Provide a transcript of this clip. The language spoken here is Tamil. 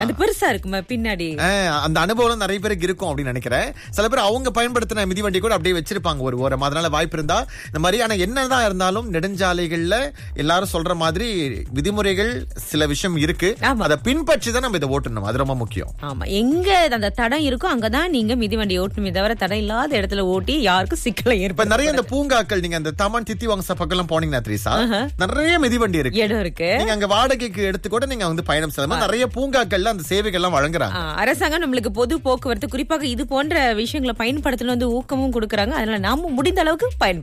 அது பெருசா இருக்குமா பின்னாடி ஆஹ், அந்த அனுபவம் நிறைய பேருக்கு இருக்கும் அப்படின்னு நினைக்கிறேன் சில பேர் அவங்க பயன்படுத்தின மிதிவண்டி கூட அப்படியே வச்சிருப்பாங்க ஒரு ஓரம் அதனால வாய்ப்பு இருந்தா இந்த மாதிரி ஆனா என்னதான் இருந்தாலும் நெடுஞ்சாலைகள்ல எல்லாரும் சொல்ற மாதிரி விதிமுறைகள் சில விஷயம் இருக்கு ஆமா. அதை பின்பற்றி தான் நம்ம இதை ஓட்டணும் அது ரொம்ப முக்கியம் ஆமா எங்க அந்த தடம் இருக்கோ அங்கதான் நீங்க மிதிவண்டி ஓட்டணுமே தவிர தடம் இல்லாத இடத்துல ஓட்டி யாருக்கும் சிக்கலை இப்ப ஏற்படும் நிறைய இந்த பூங்காக்கள் நீங்க அந்த தமன் தித்தி வாங்க பக்கம் எல்லாம் போனீங்கன்னா த்ரீசா நிறைய மிதிவண்டி இருக்கு இடம் இருக்கு நீங்க அங்க வாடகைக்கு எடுத்து கூட நீங்க வந்து பயணம் செய்யலாம் நிறைய பூங்காக்கள்ல அந்த சேவைகள் எல்லாம் வழங்குறாங்க ஆ, அரசாங்கம் நம்மளுக்கு பொது போக்குவரத்து குறிப்பாக இது போன்ற விஷயங்களை பயன்படுத்தணும் வந்து ஊக்கமும் கொடுக்கறாங்க அதனால நாம முடிந்த அளவுக்கு பயன்படுத்தணும்